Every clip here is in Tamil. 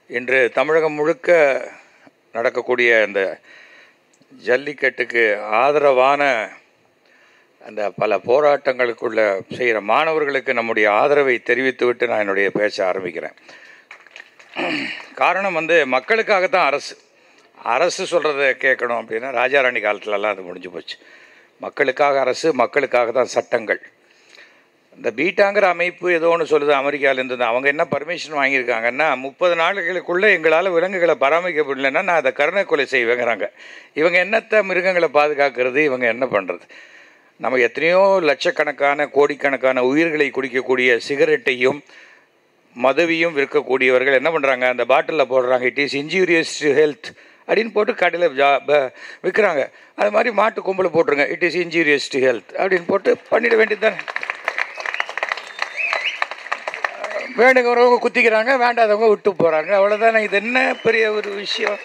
இன்று தமிழகம் முழுக்க நடக்கக்கூடிய அந்த ஜல்லிக்கட்டுக்கு ஆதரவான அந்த பல போராட்டங்களுக்குள்ள செய்கிற மாணவர்களுக்கு நம்முடைய ஆதரவை தெரிவித்துவிட்டு நான் என்னுடைய பேச்ச ஆரம்பிக்கிறேன் காரணம் வந்து மக்களுக்காக தான் அரசு அரசு சொல்கிறத கேட்கணும் அப்படின்னா ராஜாராணி காலத்துலலாம் அது முடிஞ்சு போச்சு மக்களுக்காக அரசு மக்களுக்காக தான் சட்டங்கள் இந்த பீட்டாங்கிற அமைப்பு ஏதோ ஒன்று சொல்லுது அமெரிக்காவிலேருந்து அவங்க என்ன பர்மிஷன் வாங்கியிருக்காங்கன்னா முப்பது நாளுகளுக்குள்ளே எங்களால் விலங்குகளை பராமரிக்க முடியலன்னா நான் அதை கருணை கொலை செய்வேங்கிறாங்க இவங்க என்னத்தை மிருகங்களை பாதுகாக்கிறது இவங்க என்ன பண்ணுறது நம்ம எத்தனையோ லட்சக்கணக்கான கோடிக்கணக்கான உயிர்களை குடிக்கக்கூடிய சிகரெட்டையும் மதுவையும் விற்கக்கூடியவர்கள் என்ன பண்ணுறாங்க அந்த பாட்டிலில் போடுறாங்க it is injurious to health அப்படின்னு போட்டு கடையில் ஜா ப- விற்கிறாங்க அது மாதிரி மாட்டு கொம்புல போட்டுருங்க it is injurious to health அப்படின்னு போட்டு பண்ணிட வேண்டியது தானே வேணுங்கிறவங்க குத்திக்கிறாங்க வேண்டாதவங்க விட்டு போகிறாங்க அவ்வளோதானே இது என்ன பெரிய ஒரு விஷயம்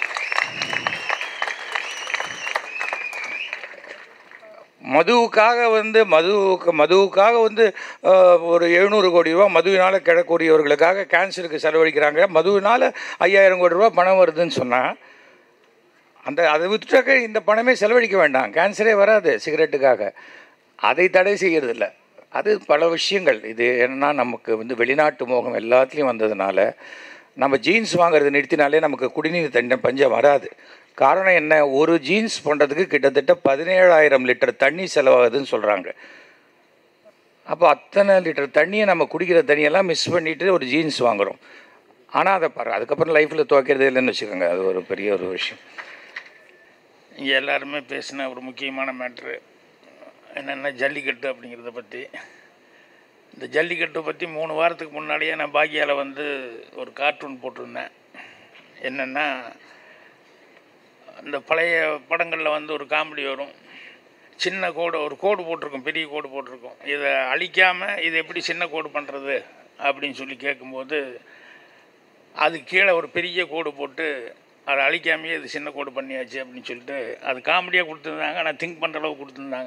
மதுவுக்காக வந்து மதுவுக்கு மதுவுக்காக வந்து அஹ், ஒரு எழுநூறு கோடி ரூபா மதுவினால் கிடக்கூடியவர்களுக்காக கேன்சருக்கு செலவழிக்கிறாங்க மதுவினால் ஐயாயிரம் கோடி ரூபா பணம் வருதுன்னு சொன்னால் அந்த அதை விட்டுட்டாக்க இந்த பணமே செலவழிக்க வேண்டாம் கேன்சரே வராது சிகரெட்டுக்காக அதை தடை செய்யறதில்ல அது பல விஷயங்கள் இது என்னன்னா நமக்கு வந்து வெளிநாட்டு மோகம் எல்லாத்துலேயும் வந்ததுனால நம்ம ஜீன்ஸ் வாங்குறது நிறுத்தினாலே நமக்கு குடிநீர் தண்ணி பஞ்சம் வராது காரணம் என்ன ஒரு ஜீன்ஸ் பண்ணுறதுக்கு கிட்டத்தட்ட பதினேழாயிரம் லிட்டர் தண்ணி செலவாகுதுன்னு சொல்கிறாங்க அப்போ அத்தனை லிட்டர் தண்ணியை நம்ம குடிக்கிற தண்ணியெல்லாம் மிஸ் பண்ணிட்டு ஒரு ஜீன்ஸ் வாங்குகிறோம் ஆனால் அதை பாரு அதுக்கப்புறம் லைஃப்பில் துவைக்கிறதே இல்லைன்னு வச்சுக்கோங்க அது ஒரு பெரிய ஒரு விஷயம் இங்கே எல்லாருமே பேசின ஒரு முக்கியமான மேட்ரு என்னென்ன ஜல்லிக்கட்டு அப்படிங்கிறத பற்றி இந்த ஜல்லிக்கட்டு பற்றி மூணு வாரத்துக்கு முன்னாடியே நான் பாக்கியாவில் வந்து ஒரு கார்ட்டூன் போட்டிருந்தேன் என்னென்னா இந்த பழைய படங்களில் வந்து ஒரு காமெடி வரும் சின்ன கோடு ஒரு கோடு போட்டிருக்கும் பெரிய கோடு போட்டிருக்கும் இதை அழிக்காமல் இதை எப்படி சின்ன கோடு பண்ணுறது அப்படின்னு சொல்லி கேட்கும்போது அது கீழே ஒரு பெரிய கோடு போட்டு அதை அழிக்காமையே இது சின்ன கோடு பண்ணியாச்சு அப்படின்னு சொல்லிட்டு அது காமெடியாக கொடுத்துருந்தாங்க ஆனால் திங்க் பண்ணுற அளவுக்கு கொடுத்துருந்தாங்க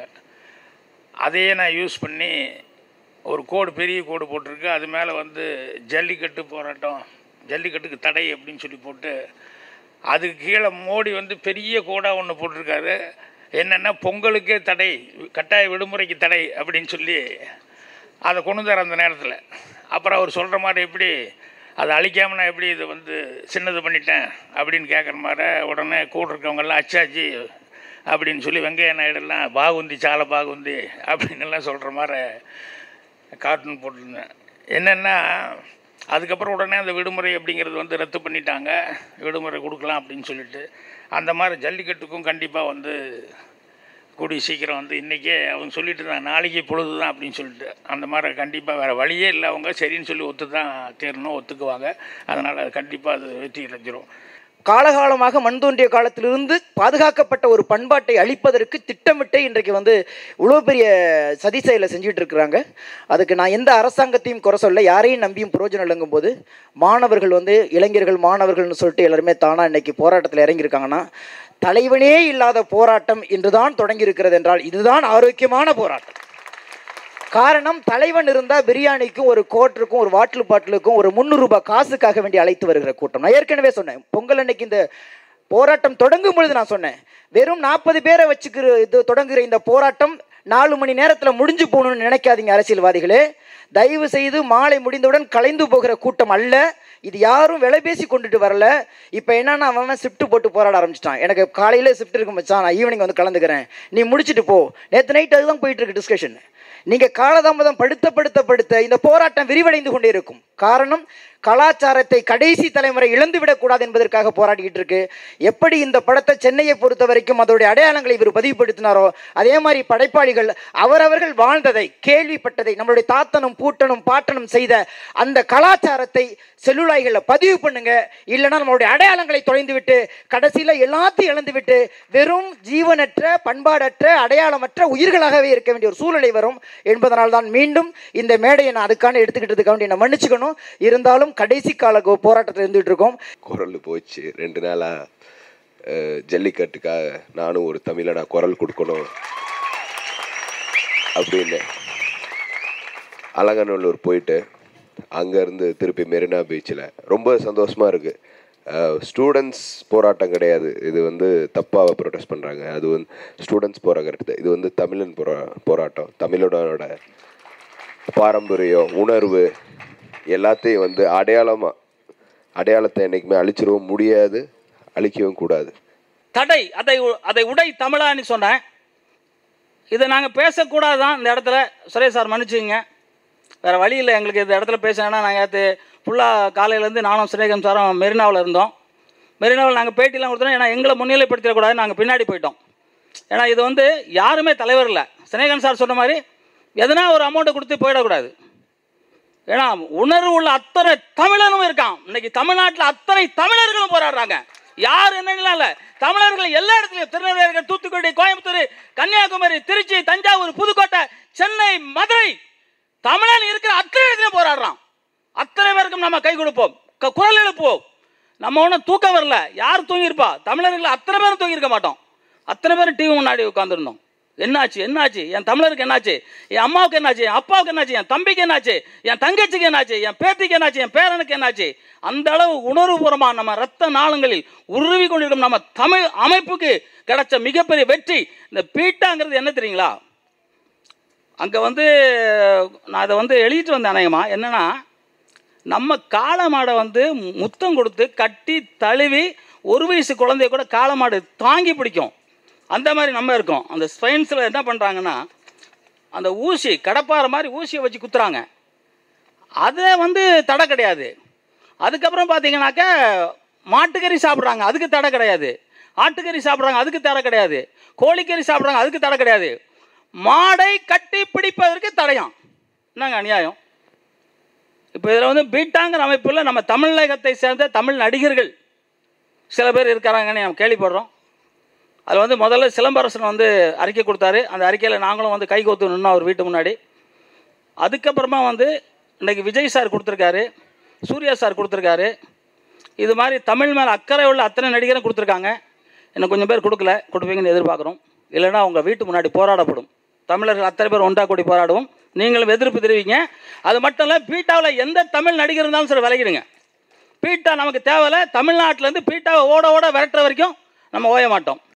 அதையே நான் யூஸ் பண்ணி ஒரு கோடு பெரிய கோடு போட்டிருக்கு அது மேலே வந்து ஜல்லிக்கட்டு போராட்டம் ஜல்லிக்கட்டுக்கு தடை அப்படின்னு சொல்லி போட்டு அதுக்கு கீழே மோடி வந்து பெரிய கோடாக ஒன்று போட்டிருக்காரு என்னென்னா பொங்கலுக்கே தடை கட்டாய விடுமுறைக்கு தடை அப்படின்னு சொல்லி அதை கொண்டு வந்தார் அந்த நேரத்தில் அப்புறம் அவர் சொல்கிற மாதிரி எப்படி அதை அழிக்காமல் நான் எப்படி இதை வந்து சின்னது பண்ணிட்டேன் அப்படின்னு கேட்குற மாதிரி உடனே கூட இருக்கவங்கெல்லாம் அச்சாச்சி அப்படின்னு சொல்லி வெங்கைய நாயுடெல்லாம் பாகுந்தி சாலை பாகுந்தி அப்படின்னு எல்லாம் சொல்கிற மாதிரி கார்ட்டூன் போட்டிருந்தேன் என்னென்னா அதுக்கப்புறம் உடனே அந்த விடுமுறை அப்படிங்கிறது வந்து ரத்து பண்ணிட்டாங்க விடுமுறை கொடுக்கலாம் அப்படின்னு சொல்லிட்டு அந்த மாதிரி ஜல்லிக்கட்டுக்கும் கண்டிப்பாக வந்து கூடிய சீக்கிரம் வந்து இன்றைக்கே அவங்க சொல்லிட்டு இருந்தாங்க நாளைக்கு பொழுது தான் அப்படின்னு சொல்லிட்டு அந்த மாதிரி கண்டிப்பாக வேறு வழியே இல்லை அவங்க சரின்னு சொல்லி ஒத்து தான் தேரணும் ஒத்துக்குவாங்க அதனால் அது கண்டிப்பாக அது வெற்றி கிடைச்சிரும் காலகாலமாக மண் தோன்றிய காலத்திலிருந்து பாதுகாக்கப்பட்ட ஒரு பண்பாட்டை அழிப்பதற்கு திட்டமிட்டு இன்றைக்கு வந்து இவ்வளோ பெரிய சதி செயலை செஞ்சுட்டு இருக்கிறாங்க அதுக்கு நான் எந்த அரசாங்கத்தையும் குறை சொல்ல யாரையும் நம்பியும் பிரயோஜனம் இல்லைங்கும் போது மாணவர்கள் வந்து இளைஞர்கள் மாணவர்கள்னு சொல்லிட்டு எல்லாருமே தானாக இன்னைக்கு போராட்டத்தில் இறங்கியிருக்காங்கன்னா தலைவனே இல்லாத போராட்டம் இன்றுதான் தொடங்கி இருக்கிறது என்றால் இதுதான் ஆரோக்கியமான போராட்டம் காரணம் தலைவன் இருந்தால் பிரியாணிக்கும் ஒரு கோட்டருக்கும் ஒரு வாட்டர் பாட்டிலுக்கும் ஒரு முந்நூறு ரூபாய் காசுக்காக வேண்டி அழைத்து வருகிற கூட்டம் நான் ஏற்கனவே சொன்னேன் பொங்கல் அன்னைக்கு இந்த போராட்டம் தொடங்கும் பொழுது நான் சொன்னேன் வெறும் நாற்பது பேரை வச்சுக்கிற இது தொடங்குகிற இந்த போராட்டம் நாலு மணி நேரத்தில் முடிஞ்சு போகணும்னு நினைக்காதீங்க அரசியல்வாதிகளே தயவு செய்து மாலை முடிந்தவுடன் கலைந்து போகிற கூட்டம் அல்ல இது யாரும் விலை பேசி கொண்டுட்டு வரல இப்போ என்னன்னா அவன் ஷிஃப்ட் போட்டு போராட ஆரம்பிச்சிட்டான் எனக்கு காலையில் ஷிஃப்ட் இருக்கு மச்சான் நான் ஈவினிங் வந்து கலந்துக்கிறேன் நீ முடிச்சிட்டு போ நேற்று நைட் அதுதான் போயிட்டு இருக்கு டிஸ்கஷன் நீங்கள் காலதாமதம் படுத்த படுத்த படுத்த இந்த போராட்டம் விரிவடைந்து கொண்டே இருக்கும் காரணம் கலாச்சாரத்தை கடைசி தலைமுறை இழந்துவிடக்கூடாது என்பதற்காக போராடிக்கிட்டு இருக்கு எப்படி இந்த படத்தை சென்னையை பொறுத்த வரைக்கும் அதோடைய அடையாளங்களை இவர் பதிவுபடுத்தினாரோ அதே மாதிரி படைப்பாளிகள் அவரவர்கள் வாழ்ந்ததை கேள்விப்பட்டதை நம்மளுடைய தாத்தனும் பூட்டனும் பாட்டனும் செய்த அந்த கலாச்சாரத்தை செல்லுலாய்களில் பதிவு பண்ணுங்க இல்லைன்னா நம்மளுடைய அடையாளங்களை தொலைந்து விட்டு கடைசியில் எல்லாத்தையும் இழந்து விட்டு வெறும் ஜீவனற்ற பண்பாடற்ற அடையாளமற்ற உயிர்களாகவே இருக்க வேண்டிய ஒரு சூழ்நிலை வரும் என்பதனால் தான் மீண்டும் இந்த மேடையை நான் அதுக்கான எடுத்துக்கிட்டதுக்காக என்னை மன்னிச்சுக்கணும் இருந்தாலும் கடைசி கால கோ- போராட்டத்தில் இருந்துகிட்டு இருக்கோம் குரல் போச்சு ரெண்டு நாளா அஹ், ஜல்லிக்கட்டுக்காக நானும் ஒரு தமிழனா குரல் கொடுக்கணும் அப்படின்னு அலங்காநல்லூர் போயிட்டு அங்கேருந்து திருப்பி மெரினா பீச்சில் ரொம்ப சந்தோஷமாக இருக்குது ஸ்டூடெண்ட்ஸ் போராட்டம் கிடையாது இது வந்து தப்பாக ப்ரொடெஸ்ட் பண்ணுறாங்க அது வந்து ஸ்டூடெண்ட்ஸ் போராட்டம் இது வந்து தமிழன் போரா போராட்டம் தமிழனோட பாரம்பரியம் உணர்வு எல்லாத்தையும் வந்து அடையாளமாக அடையாளத்தை என்றைக்குமே அழிச்சிடவும் முடியாது அழிக்கவும் கூடாது தடை அதை உ- அதை உடை தமிழான்னு சொன்னேன் இதை நாங்கள் பேசக்கூடாது தான் இந்த இடத்துல சுரேஷ் சார் மன்னிச்சுங்க வேறு வழி இல்லை எங்களுக்கு இந்த இடத்துல பேசினேன்னா நாங்கள் நேற்று ஃபுல்லாக காலையிலேருந்து நானும் சினேகம் சாரும் மெரினாவில் இருந்தோம் மெரினாவில் நாங்கள் பேட்டிலாம் கொடுத்தோம் ஏன்னா எங்களை முன்னிலைப்படுத்திடக்கூடாது நாங்கள் பின்னாடி போயிட்டோம் ஏன்னா இது வந்து யாருமே தலைவர் இல்லை சினேகன் சார் சொன்ன மாதிரி எதனா ஒரு அமௌண்ட்டை கொடுத்து போயிடக்கூடாது ஏன்னா உணர்வு உள்ள அத்தனை தமிழனும் இருக்கான் இன்னைக்கு தமிழ்நாட்டில் அத்தனை தமிழர்களும் போராடுறாங்க யார் என்னன்னு இல்லை தமிழர்கள் எல்லா இடத்துலையும் திருநெல்வேலி தூத்துக்குடி கோயம்புத்தூர் கன்னியாகுமரி திருச்சி தஞ்சாவூர் புதுக்கோட்டை சென்னை மதுரை தமிழன் இருக்கிற அத்தனை இடத்துலையும் போராடுறான் அத்தனை பேருக்கும் நம்ம கை கொடுப்போம் க- குரல் எழுப்புவோம் நம்ம ஒன்றும் தூக்கம் வரல யார் தூங்கியிருப்பா தமிழர்கள் அத்தனை பேரும் தூங்கியிருக்க மாட்டோம் அத்தனை பேரும் டிவி முன்னாடி உட்காந்துருந்தோம் என்னாச்சு என்னாச்சு என் தமிழருக்கு என்னாச்சு என் அம்மாவுக்கு என்னாச்சு என் அப்பாவுக்கு என்னாச்சு என் தம்பிக்கு என்னாச்சு என் தங்கச்சிக்கு என்னாச்சு என் பேத்திக்கு என்னாச்சு என் பேரனுக்கு என்னாச்சு அந்த அளவு உணர்வுபூர்வமாக நம்ம ரத்த நாளங்களில் உருவி கொண்டிருக்கும் நம்ம தமிழ் அமைப்புக்கு கிடைச்ச மிகப்பெரிய வெற்றி இந்த பீட்டாங்கிறது என்ன தெரியுங்களா அங்கே வந்து நான் அதை வந்து எழுதிட்டு வந்தேன் அநேகமா என்னன்னா நம்ம காளை மாடை வந்து முத்தம் கொடுத்து கட்டி தழுவி ஒரு வயசு குழந்தைய கூட காளை மாடு தாங்கி பிடிக்கும் அந்த மாதிரி நம்ம இருக்கோம் அந்த ஸ்பைன்ஸில் என்ன பண்ணுறாங்கன்னா அந்த ஊசி கடப்பாறை மாதிரி ஊசியை வச்சு குத்துறாங்க அதை வந்து தடை கிடையாது அதுக்கப்புறம் பார்த்தீங்கன்னாக்கா மாட்டுக்கறி சாப்பிட்றாங்க அதுக்கு தடை கிடையாது ஆட்டுக்கறி சாப்பிட்றாங்க அதுக்கு தடை கிடையாது கோழிக்கறி சாப்பிட்றாங்க அதுக்கு தடை கிடையாது மாடை கட்டி பிடிப்பதற்கு தடையாம் என்னங்க அநியாயம் இப்போ இதில் வந்து பீட்டாங்கிற அமைப்பில் நம்ம தமிழகத்தை சேர்ந்த தமிழ் நடிகர்கள் சில பேர் இருக்கிறாங்கன்னு நம்ம கேள்விப்படுறோம் அதில் வந்து முதல்ல சிலம்பரசன் வந்து அறிக்கை கொடுத்தாரு அந்த அறிக்கையில் நாங்களும் வந்து கை கோத்து நின்னோம் அவர் வீட்டு முன்னாடி அதுக்கப்புறமா வந்து இன்னைக்கு விஜய் சார் கொடுத்துருக்காரு சூர்யா சார் கொடுத்துருக்காரு இது மாதிரி தமிழ் மேலே அக்கறை உள்ள அத்தனை நடிகரும் கொடுத்துருக்காங்க இன்னும் கொஞ்சம் பேர் கொடுக்கல கொடுப்பீங்கன்னு எதிர்பார்க்குறோம் இல்லைன்னா உங்கள் வீட்டு முன்னாடி போராடப்படும் தமிழர்கள் அத்தனை பேர் ஒன்றா கூடி போராடுவோம் நீங்களும் எதிர்ப்பு தெரிவிங்க அது மட்டும் இல்லை பீட்டாவில் எந்த தமிழ் நடிகர் இருந்தாலும் சரி விலகிடுங்க பீட்டா நமக்கு தேவையில்ல தமிழ்நாட்டிலேருந்து பீட்டாவை ஓட ஓட விரட்டுற வரைக்கும் நம்ம ஓய மாட்டோம்